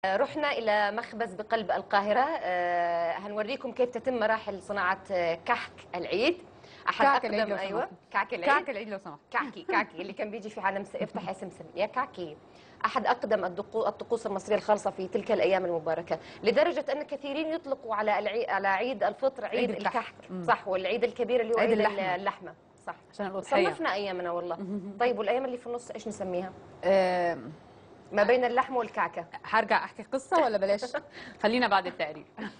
رحنا إلى مخبز بقلب القاهرة آه، هنوريكم كيف تتم مراحل صناعة آه، كحك العيد أحد كعك العيد أقدم لو أيوة سمحت. كعك العيد كعك العيد لو سمحت كعكي كعكي اللي كان بيجي في عالم س... افتح يا سمسم يا كعكي احد اقدم الدقو... الطقوس المصريه الخالصه في تلك الايام المباركه لدرجه ان كثيرين يطلقوا على العي... على عيد الفطر عيد, عيد الكحك. الكحك مم. صح والعيد الكبير اللي هو عيد عيد, اللحمة. اللحمه صح عشان الأضحية صنفنا ايامنا والله طيب والايام اللي في النص ايش نسميها آه، ما بين اللحم والكعكه هرجع أحكي قصة ولا بلاش خلينا بعد التقرير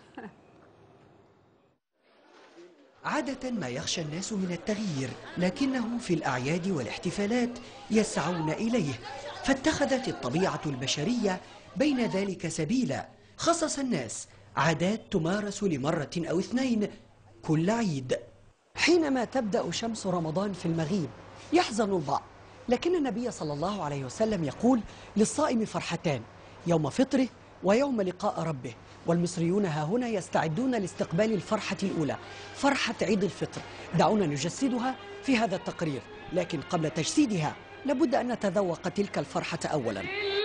عادة ما يخشى الناس من التغيير لكنه في الأعياد والاحتفالات يسعون إليه فاتخذت الطبيعة البشرية بين ذلك سبيلا خصص الناس عادات تمارس لمرة أو اثنين كل عيد حينما تبدأ شمس رمضان في المغيب يحزن البعض لكن النبي صلى الله عليه وسلم يقول للصائم فرحتان يوم فطره ويوم لقاء ربه والمصريون ها هنا يستعدون لاستقبال الفرحة الأولى فرحة عيد الفطر دعونا نجسدها في هذا التقرير لكن قبل تجسيدها لابد أن نتذوق تلك الفرحة أولاً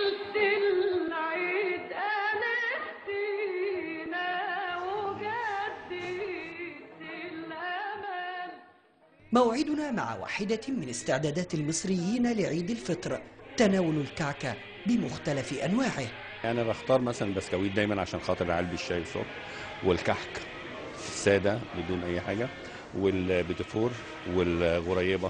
العيد أنستينا وجديد الأمل موعدنا مع واحدة من استعدادات المصريين لعيد الفطر تناول الكعكة بمختلف أنواعه انا بختار مثلا بسكويت دايما عشان خاطر علبي الشاي الصبح والكحك الساده بدون اي حاجه والبيتفور والغريبه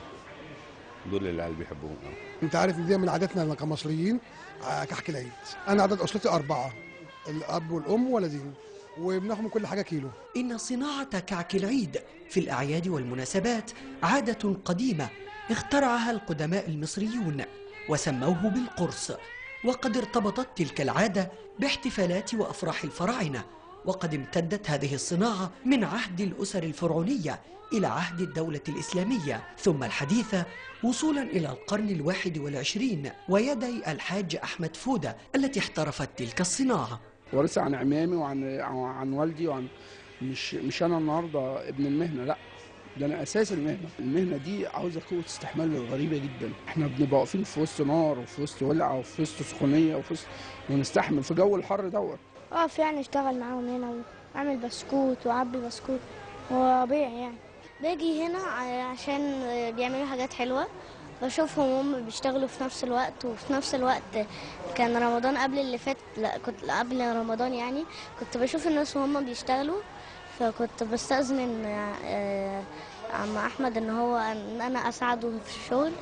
دول اللي العيال بيحبوهم قوي انت عارف ان دي من عاداتنا كمصريين آه، كحك العيد انا عدد اسرتي اربعه الاب والام ولدين وبناخد من كل حاجه كيلو إن صناعة كعك العيد في الأعياد والمناسبات عادة قديمة اخترعها القدماء المصريون وسموه بالقرص وقد ارتبطت تلك العادة باحتفالات وأفراح الفراعنة وقد امتدت هذه الصناعة من عهد الأسر الفرعونية إلى عهد الدولة الإسلامية ثم الحديثة وصولا إلى القرن الواحد والعشرين ويدي الحاج أحمد فودة التي احترفت تلك الصناعة وارثها عن عمامي وعن عن والدي وعن مش مش انا النهارده ابن المهنه لا ده انا اساس المهنه المهنه دي عاوزه قوه استحمال غريبه جدا احنا بنبقى واقفين في وسط نار وفي وسط ولعه وفي وسط سخونيه وفي وسط ونستحمل في جو الحر دوت اقف يعني اشتغل معاهم هنا واعمل بسكوت واعبي بسكوت وابيع يعني باجي هنا ع- عشان بيعملوا حاجات حلوة بشوفهم هم بيشتغلوا في نفس الوقت وفي نفس الوقت كان رمضان قبل اللي فات لا كنت قبل رمضان يعني كنت بشوف الناس وهم بيشتغلوا فكنت بستأذن آه، عم أحمد إن هو إن أنا أساعده في الشغل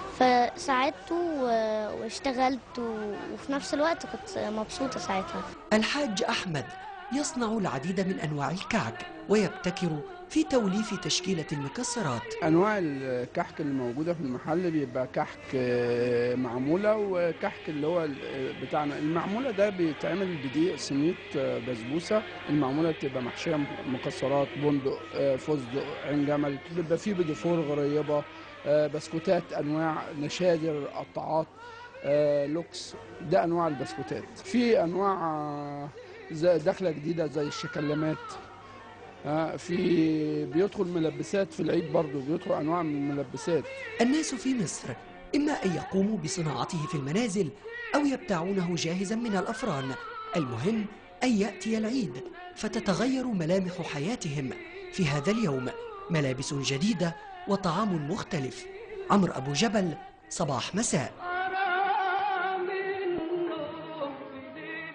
فساعدته و- واشتغلت و- وفي نفس الوقت كنت مبسوطة ساعتها الحاج أحمد يصنع العديد من أنواع الكعك ويبتكر في توليف تشكيلة المكسرات انواع الكحك اللي موجوده في المحل بيبقى كحك آه، معموله وكحك اللي هو ال- بتاعنا المعموله ده بيتعمل بدقيق سميط آه، بسبوسه المعموله بتبقى محشيه مكسرات بندق آه، فستق عين جمل بيبقى فيه بدفور غريبه آه، بسكوتات انواع نشادر قطاعات آه، لوكس ده انواع البسكوتات في انواع آه، زي- داخله جديده زي الشكلمات آه، في بيدخل ملبسات في العيد برضو بيدخل انواع من الملبسات الناس في مصر إما أن يقوموا بصناعته في المنازل أو يبتاعونه جاهزا من الأفران المهم أن يأتي العيد فتتغير ملامح حياتهم في هذا اليوم ملابس جديدة وطعام مختلف عمرو أبو جبل صباح مساء أرى منه في ليلة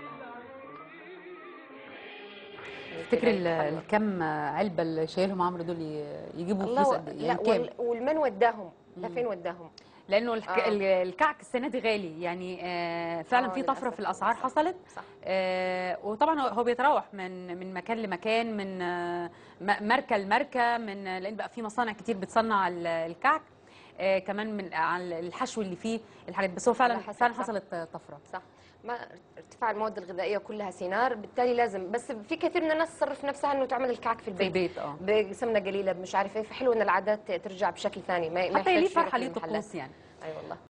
تفتكري ال- الكم علبة اللي شايلهم عمرو دول ي- يجيبوا فلوس الله قد ايه؟ لا يعني كام؟ وال... والمن وداهم لفين وداهم لانه الك... آه. ال- الكعك السنه دي غالي يعني آه فعلا آه، في طفره للأسف. في الاسعار صح. حصلت صح آه وطبعا هو- هو بيتراوح من من مكان لمكان من آه م- ماركه لماركه من لان بقى في مصانع كتير بتصنع ال- الكعك آه كمان من على الحشو اللي فيه الحاجات بس هو فعلا على حسب، فعلا صح. حصلت آه، طفره صح ما ارتفاع المواد الغذائيه كلها سينار بالتالي لازم بس في كثير من الناس تصرف نفسها انه تعمل الكعك في في البيت البيت اه بسمنه قليله مش عارف ايه فحلو ان العادات ترجع بشكل ثاني ما ما حتى ليه يحتاجش يروح فرحه ليه للمحلات. طقوس يعني اي والله